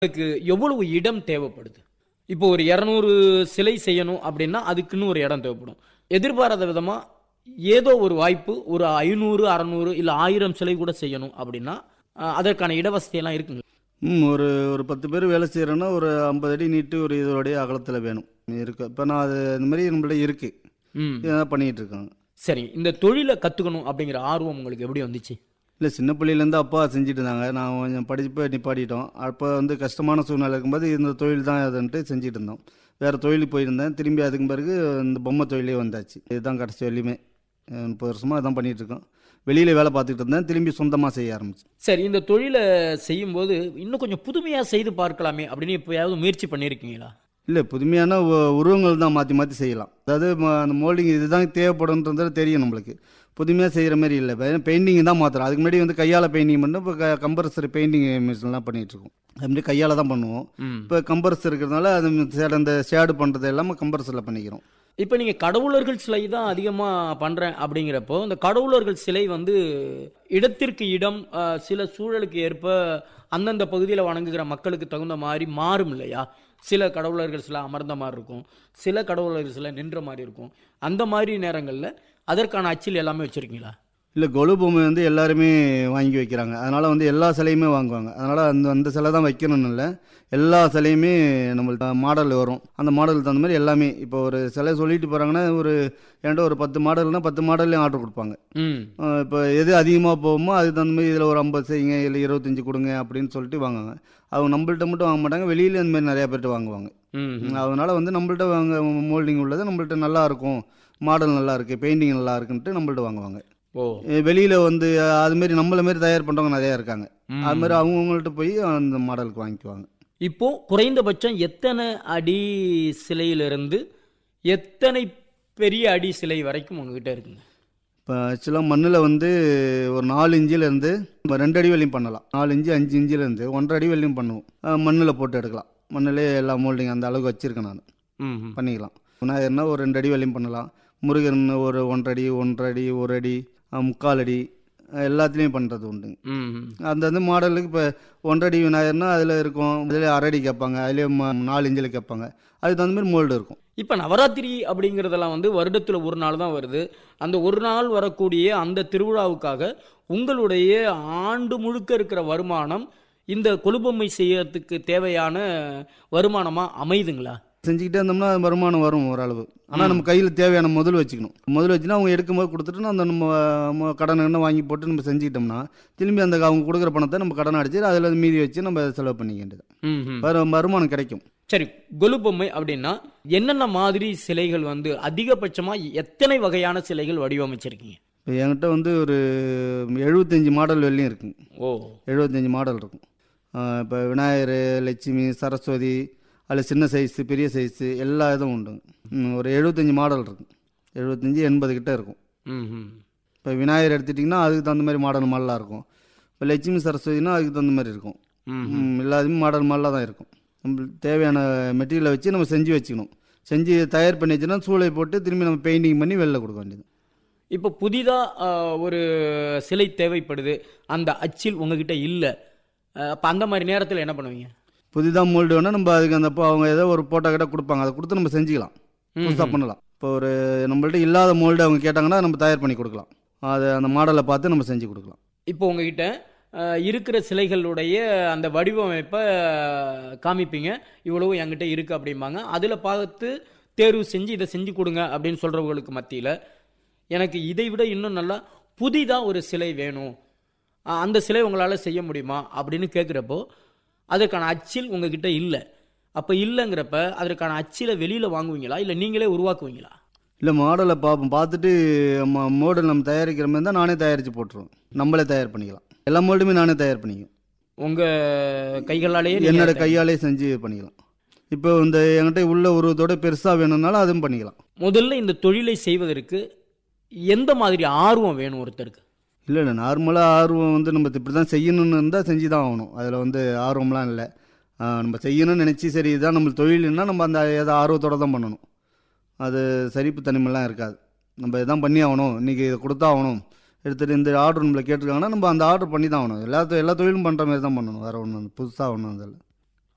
உங்களுக்கு எவ்வளவு இடம் தேவைப்படுது இப்போ ஒரு இரநூறு சிலை செய்யணும் அப்படின்னா அதுக்குன்னு ஒரு இடம் தேவைப்படும் எதிர்பாராத விதமா ஏதோ ஒரு வாய்ப்பு ஒரு ஐநூறு அறநூறு இல்லை ஆயிரம் சிலை கூட செய்யணும் அப்படின்னா அஹ், அதற்கான இடவசதியெல்லாம் இருக்குங்க ம் ஒரு ஒரு பத்து பேர் வேலை செய்கிறோன்னா ஒரு ஐம்பது அடி நீட்டு ஒரு இதோடைய அகலத்தில் வேணும் இருக்கு இப்போ நான் அது இந்த மாதிரி நம்மள்ட்ட இருக்குது ம் இதான் பண்ணிகிட்டு இருக்காங்க சரி இந்த தொழிலை கற்றுக்கணும் அப்படிங்கிற ஆர்வம் உங்களுக்கு எப்படி வந்துச்சு இல்லை சின்ன பிள்ளையிலேருந்து அப்பா செஞ்சுட்டு இருந்தாங்க நான் கொஞ்சம் படிப்பு நிப்பாட்டிட்டோம் அப்போ வந்து கஷ்டமான சூழ்நிலை இருக்கும்போது இந்த தொழில் தான் அதுன்ட்டு செஞ்சுட்டு இருந்தோம் வேறு தொழிலுக்கு போயிருந்தேன் திரும்பி அதுக்கு பிறகு இந்த பொம்மை தொழிலே வந்தாச்சு இதுதான் கடைசி வரையுமே அஹ் முப்பது வருஷமாக அதான் பண்ணிகிட்டு இருக்கோம் வெளியில் வேலை பார்த்துட்டு இருந்தேன் திரும்பி சொந்தமாக செய்ய ஆரம்பிச்சேன் சரி இந்த தொழிலை செய்யும்போது இன்னும் கொஞ்சம் புதுமையாக செய்து பார்க்கலாமே அப்படின்னு எப்போயாவது முயற்சி பண்ணியிருக்கீங்களா இல்லை புதுமையான உ- உருவங்கள் தான் மாற்றி மாற்றி செய்யலாம் அதாவது ம- அந்த மோல்டிங் இதுதான் தேவைப்படுன்றது தெரியும் நம்மளுக்கு புதுமையாக செய்கிற மாதிரி இல்லை பெயிண்டிங் தான் மாத்திரம் அதுக்கு முன்னாடி வந்து கையால் பெயிண்டிங் பண்ணோம் இப்போ கம்பல்சரி பெயிண்டிங் மிஷின்லாம் பண்ணிகிட்டு இருக்கோம் அது மாதிரி கையால் தான் பண்ணுவோம் ம் இப்போ கம்பர்ஸ் இருக்கிறதுனால அது சேட அந்த ஷேடு பண்ணுறது எல்லாமே கம்பர்ஸில் பண்ணிக்கிறோம் இப்போ நீங்கள் கடவுளர்கள் சிலை தான் அதிகமாக பண்ணுறேன் அப்படிங்கிறப்போ இந்த கடவுளர்கள் சிலை வந்து இடத்திற்கு இடம் அஹ், சில சூழலுக்கு ஏற்ப அந்தந்த பகுதியில் வணங்குகிற மக்களுக்கு தகுந்த மாதிரி மாறும் இல்லையா சில கடவுளர்கள் சிலை அமர்ந்த மாதிரி இருக்கும் சில கடவுளர்கள் சிலை நின்ற மாதிரி இருக்கும் அந்த மாதிரி நேரங்களில் அதற்கான அச்சில் எல்லாமே வச்சுருக்கீங்களா இல்லை கொலு பொம்மை வந்து எல்லாருமே வாங்கி வைக்கிறாங்க அதனால் வந்து எல்லா சிலையுமே வாங்குவாங்க அதனால் அந்த அந்த சிலை தான் வைக்கணும்னு இல்லை எல்லா சிலையுமே நம்மள்ட்ட மாடல் வரும் அந்த மாடலுக்கு தகுந்த மாதிரி எல்லாமே இப்போ ஒரு சிலை சொல்லிட்டு போகிறாங்கன்னா ஒரு என்கிட்ட ஒரு பத்து மாடல்னால் பத்து மாடல்லையும் ஆர்டர் கொடுப்பாங்க ம் அஹ் இப்போ எது அதிகமாக போகுமோ அதுக்கு தகுந்த மாதிரி இதில் ஒரு ஐம்பது செய்யுங்க இல்லை இருபத்தஞ்சி கொடுங்க அப்படின்னு சொல்லிட்டு வாங்குவாங்க அவங்க நம்மள்ட்ட மட்டும் வாங்க மாட்டாங்க வெளியில அந்த மாதிரி நிறையா பேர்கிட்ட வாங்குவாங்க ம் அதனால வந்து நம்மள்ட்ட வாங்க மோல்டிங் உள்ளது நம்மள்ட்ட நல்லா இருக்கும் மாடல் நல்லா இருக்கு பெயிண்டிங் நல்லா இருக்குன்ட்டு நம்மள்ட்ட வாங்குவாங்க ஓ அஹ் வெளியில வந்து அஹ், அது மாதிரி நம்மள மாதிரி தயார் பண்றவங்க நிறைய இருக்காங்க ம். அது மாதிரி அவங்கவுங்கள்ட்ட போய் அந்த மாடலுக்கு வாங்கிக்குவாங்க இப்போ குறைந்தபட்சம் எத்தனை அடி சிலையிலிருந்து எத்தனை பெரிய அடி சிலை வரைக்கும் உங்ககிட்ட இருக்குங்க இப்போ ஆக்சுவலாக மண்ணில் வந்து ஒரு நாலு இன்ச்சிலேருந்து ரெண்டு அடி வரையும் பண்ணலாம் நாலு இன்ச்சு அஞ்சு இன்ச்சிலேருந்து ஒன்றரை அடி வரையும் பண்ணுவோம் மண்ணில் போட்டு எடுக்கலாம் மண்ணிலே எல்லா மோல்டிங் அந்த அளவுக்கு வச்சுருக்கேன் நான் ம் ம். பண்ணிக்கலாம் விநாயகர்னா ஒரு ரெண்டு அடி வரையும் பண்ணலாம் முருகன் ஒரு ஒன்றரை அடி ஒன்றரை அடி ஒரு அடி அஹ், முக்கால் அடி அஹ், எல்லாத்துலேயும் பண்ணுறது உண்டுங்க ம் ம். அந்தந்த மாடலுக்கு இப்போ ஒன்றரை அடி விநாயகர்னா அதில் இருக்கும் அதில் அரை அடி கேட்பாங்க அதுலேயே நாலு இன்ச்சில் கேட்பாங்க அதுக்கு தகுந்த மாதிரி மோல்டு இருக்கும் இப்போ நவராத்திரி அப்படிங்கிறதெல்லாம் வந்து வருடத்தில் ஒரு நாள் தான் வருது அந்த ஒரு நாள் வரக்கூடிய அந்த திருவிழாவுக்காக உங்களுடைய ஆண்டு முழுக்க இருக்கிற வருமானம் இந்த கொலுபொம்மை செய்யறதுக்கு தேவையான வருமானமாக அமையுதுங்களா செஞ்சுக்கிட்டே இருந்தோம்னா அது வருமானம் வரும் ஓரளவு ஆனால் நம்ம கையில் தேவையான முதல் வச்சுக்கணும் முதல் வச்சுன்னா அவங்க எடுக்கும்போது கொடுத்துட்டு அந்த நம்ம நம்ம கடன் என்ன வாங்கி போட்டு நம்ம செஞ்சுக்கிட்டோம்னா திரும்பி அந்த அவங்க கொடுக்குற பணத்தை நம்ம கடன் அடிச்சு அதில் மீதி வச்சு நம்ம செலவு பண்ணிக்க வேண்டியது ம் ம். வரு வருமானம் கிடைக்கும் சரி கொலு பொம்மை அப்படின்னா என்னென்ன மாதிரி சிலைகள் வந்து அதிகபட்சமாக எத்தனை வகையான சிலைகள் வடிவமைச்சிருக்கீங்க இப்போ என்கிட்ட வந்து ஒரு எழுபத்தஞ்சி மாடல் வெளியும் இருக்குங்க ஓ எழுபத்தஞ்சி மாடல் இருக்கும் இப்போ விநாயகர் லட்சுமி சரஸ்வதி அதில் சின்ன சைஸு பெரிய சைஸு எல்லா இதுவும் உண்டுங்க ம், ஒரு எழுபத்தஞ்சி மாடல் இருக்கும் எழுபத்தஞ்சி எண்பது கிட்ட இருக்கும் ம் ம் இப்போ விநாயகர் எடுத்துட்டிங்கன்னா அதுக்கு தகுந்த மாதிரி மாடல் மாடலாக இருக்கும் இப்போ லட்சுமி சரஸ்வதினா அதுக்கு தகுந்த மாதிரி இருக்கும் ம் ம், எல்லாத்துமே மாடல் மாடலாக தான் இருக்கும் நம்மளுக்கு தேவையான மெட்டீரியலை வச்சு நம்ம செஞ்சு வச்சுக்கணும் செஞ்சு தயார் பண்ணி வச்சுன்னா சூளை போட்டு திரும்பி நம்ம பெயிண்டிங் பண்ணி வெளில கொடுக்க வேண்டியது இப்போ புதிதாக ஒரு சிலை தேவைப்படுது அந்த அச்சில் உங்ககிட்ட இல்லை அப்போ அந்த மாதிரி நேரத்தில் என்ன பண்ணுவீங்க புதிதாக மோல்டு வேணால் நம்ம அதுக்கு அந்த இப்போ அவங்க ஏதோ ஒரு போட்டோ கிட்ட கொடுப்பாங்க அதை கொடுத்து நம்ம செஞ்சுக்கலாம் புதுசாக பண்ணலாம் இப்போ ஒரு நம்மள்ட்ட இல்லாத மோல்டு அவங்க கேட்டாங்கன்னா நம்ம தயார் பண்ணி கொடுக்கலாம் அதை அந்த மாடலை பார்த்து நம்ம செஞ்சு கொடுக்கலாம் இப்போ உங்ககிட்ட அஹ், இருக்கிற சிலைகளுடைய அந்த வடிவமைப்பை காமிப்பீங்க இவ்வளவு என்கிட்ட இருக்குது அப்படிம்பாங்க அதில் பார்த்து தேர்வு செஞ்சு இதை செஞ்சு கொடுங்க அப்படின்னு சொல்கிறவங்களுக்கு மத்தியில் எனக்கு இதை விட இன்னும் நல்லா புதிதாக ஒரு சிலை வேணும் அஹ், அந்த சிலை உங்களால் செய்ய முடியுமா அப்படின்னு கேட்குறப்போ அதற்கான அச்சில் உங்ககிட்ட இல்லை அப்போ இல்லைங்கிறப்ப அதற்கான அச்சில வெளியில் வாங்குவீங்களா இல்லை நீங்களே உருவாக்குவீங்களா இல்லை மாடலை பார்ப்போம் பார்த்துட்டு ம மோடல் நம்ம தயாரிக்கிற மாதிரி இருந்தால் நானே தயாரித்து போட்டுருவேன் நம்மளே தயார் பண்ணிக்கலாம் எல்லா மோல்டுமே நானே தயார் பண்ணிக்குவேன் உங்கள் கைகளாலேயே நீங்க என்னோட கையாலே செஞ்சு பண்ணிக்கலாம் இப்போ இந்த என்கிட்ட உள்ள உருவத்தோட பெருசாக வேணும்னாலும் அதுவும் பண்ணிக்கலாம் முதல்ல இந்த தொழிலை செய்வதற்கு எந்த மாதிரி ஆர்வம் வேணும் ஒருத்தருக்கு இல்லை இல்லை நார்மலாக ஆர்வம் வந்து நம்ம இப்படி தான் செய்யணும்னு இருந்தால் செஞ்சு தான் ஆகணும் அதில் வந்து ஆர்வம்லாம் இல்லை ஆ, நம்ம செய்யணும்னு நினச்சி சரி இதுதான் நம்ம தொழில்னா நம்ம அந்த ஏதோ ஆர்வத்தோட தான் பண்ணணும் அது சரிப்பு தனிமெல்லாம் இருக்காது நம்ம இதான் பண்ணி ஆகணும் இன்றைக்கி இதை கொடுத்தா ஆகணும் எடுத்துகிட்டு இந்த ஆர்டர் நம்மளை கேட்டிருக்காங்கன்னா நம்ம அந்த ஆர்டர் பண்ணி தான் ஆகணும் எல்லா தொ- எல்லா தொழிலும் பண்ணுற மாதிரி தான் பண்ணணும் வேறு ஒன்றும் புதுசாக ஒன்றும் அதில்